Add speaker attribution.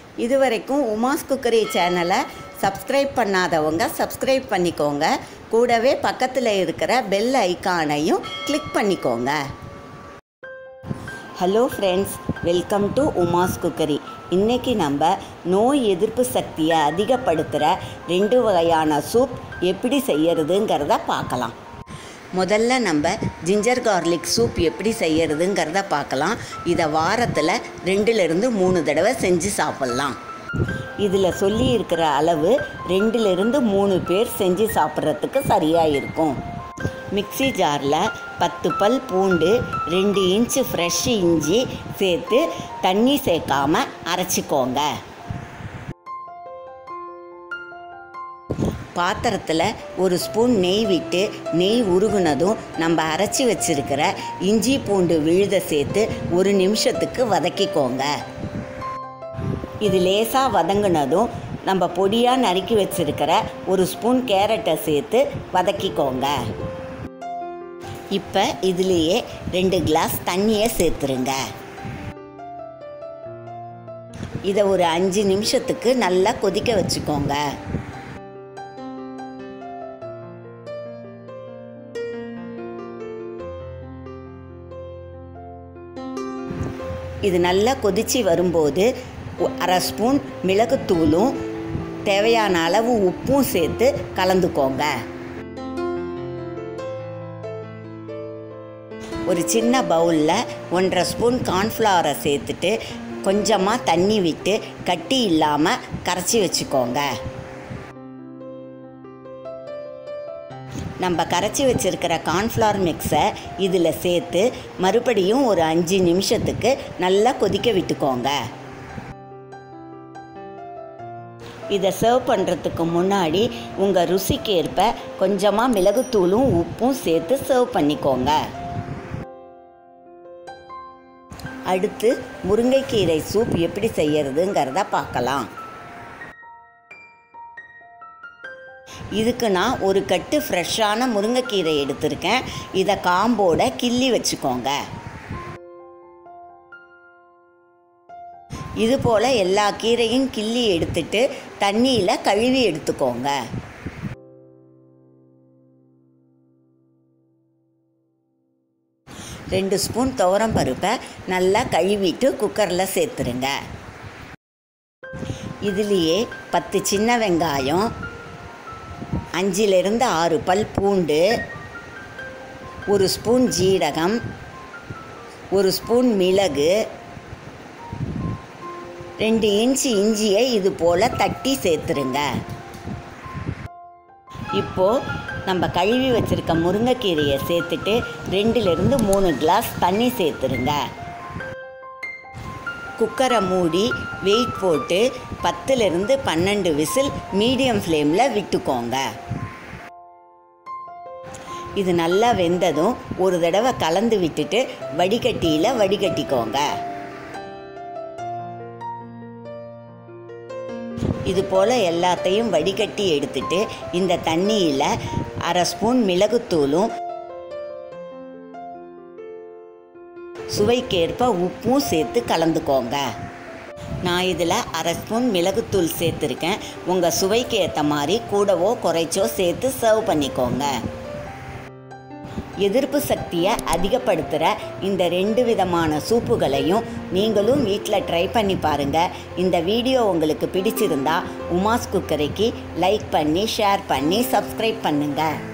Speaker 1: இதுவரைக்கும் உமாஸ் குக்கரி சேனலை சப்ஸ்கிரைப் பண்ணாதவங்க சப்ஸ்கிரைப் பண்ணிக்கோங்க கூடவே பக்கத்தில் இருக்கிற பெல் ஐகானையும் கிளிக் பண்ணிக்கோங்க hello friends welcome to Uma's cookery இன்றைக்கி நம்ம நோய் எதிர்ப்பு சக்தியை அதிகப்படுத்துகிற ரெண்டு வகையான சூப் எப்படி செய்யறதுங்கிறத பார்க்கலாம் முதல்ல நம்ம ஜிஞ்சர் கார்லிக் சூப் எப்படி செய்யறதுங்கிறத பார்க்கலாம் இதை வாரத்தில் ரெண்டுலேருந்து மூணு தடவை செஞ்சு சாப்பிட்லாம் இதில் சொல்லி இருக்கிற அளவு ரெண்டுலேருந்து மூணு பேர் செஞ்சு சாப்பிட்றதுக்கு சரியாக இருக்கும் மிக்ஸி ஜாரில் பத்து பல் பூண்டு ரெண்டு இன்ச்சு ஃப்ரெஷ் இஞ்சி சேர்த்து தண்ணி சேர்க்காம அரைச்சிக்கோங்க பாத்திரத்தில் ஒரு ஸ்பூன் நெய் விட்டு நெய் உருகுனதும் நம்ம அரைச்சி வச்சிருக்கிற இஞ்சி பூண்டு விழுத சேர்த்து ஒரு நிமிஷத்துக்கு வதக்கிக்கோங்க இது லேசாக வதங்கினதும் நம்ம பொடியாக நறுக்கி வச்சிருக்கிற ஒரு ஸ்பூன் கேரட்டை சேர்த்து வதக்கிக்கோங்க இப்போ இதுலேயே ரெண்டு கிளாஸ் தண்ணியை சேர்த்துருங்க இதை ஒரு அஞ்சு நிமிஷத்துக்கு நல்லா கொதிக்க வச்சுக்கோங்க இது நல்லா கொதிச்சு வரும்போது ஒ- அரை ஸ்பூன் மிளகுத்தூளும் தேவையான அளவு உப்பும் சேர்த்து கலந்துக்கோங்க ஒரு சின்ன பவுலில் ஒன்றரை ஸ்பூன் கார்ன்ஃப்ளவரை சேர்த்துட்டு கொஞ்சமாக தண்ணி விட்டு கட்டி இல்லாமல் கரைச்சி வச்சுக்கோங்க நம்ம கரைச்சி வச்சிருக்கிற கார்ன்ஃப்ளவர் மிக்ஸை இதில் சேர்த்து மறுபடியும் ஒரு அஞ்சு நிமிஷத்துக்கு நல்லா கொதிக்க விட்டுக்கோங்க இதை சர்வ் பண்ணுறதுக்கு முன்னாடி உங்கள் ருசிக்கு ஏற்ப கொஞ்சமாக மிளகுத்தூளும் உப்பும் சேர்த்து சர்வ் பண்ணிக்கோங்க அடுத்து முருங்கைக்கீரை சூப் எப்படி செய்யறதுங்கிறத பார்க்கலாம் இதுக்கு நான் ஒரு கட்டு ஃப்ரெஷ்ஷான முருங்கைக்கீரை எடுத்திருக்கேன் இதை காம்போட கிள்ளி வச்சுக்கோங்க இது போல் எல்லா கீரையும் கிள்ளி எடுத்துட்டு தண்ணியில் கழுவி எடுத்துக்கோங்க ரெண்டு ஸ்பூன் துவரம் பருப்பை நல்லா கழுவிட்டு குக்கரில் சேர்த்துருங்க இதுலேயே பத்து சின்ன வெங்காயம் அஞ்சிலிருந்து ஆறு பல் பூண்டு ஒரு ஸ்பூன் ஜீரகம் ஒரு ஸ்பூன் மிளகு ரெண்டு இன்ச்சு இஞ்சியை இது போல் தட்டி சேர்த்துருங்க இப்போது நம்ம கழுவி வச்சுருக்க முருங்கைக்கீரையை சேர்த்துட்டு ரெண்டுலேருந்து மூணு கிளாஸ் தண்ணி சேர்த்துருங்க குக்கரை மூடி வெயிட் போட்டு பத்துலேருந்து பன்னெண்டு விசில் மீடியம் ஃப்ளேமில் விட்டுக்கோங்க இது நல்லா வெந்ததும் ஒரு தடவை கலந்து விட்டுட்டு வடிகட்டியில் வடிகட்டிக்கோங்க இது போல் எல்லாத்தையும் வடிகட்டி எடுத்துட்டு இந்த தண்ணியில் அரை ஸ்பூன் மிளகுத்தூளும் சுவைக்கேற்ப உப்பும் சேர்த்து கலந்துக்கோங்க நான் இதில் அரை ஸ்பூன் மிளகுத்தூள் சேர்த்துருக்கேன் உங்கள் சுவைக்கு ஏற்ற மாதிரி கூடவோ குறைச்சோ சேர்த்து சர்வ் பண்ணிக்கோங்க எதிர்ப்பு சக்தியை அதிகப்படுத்துகிற இந்த ரெண்டு விதமான சூப்புகளையும் நீங்களும் வீட்டில் ட்ரை பண்ணி பாருங்கள் இந்த வீடியோ உங்களுக்கு பிடிச்சிருந்தா உமாஸ் குக்கரைக்கு லைக் பண்ணி ஷேர் பண்ணி சப்ஸ்கிரைப் பண்ணுங்கள்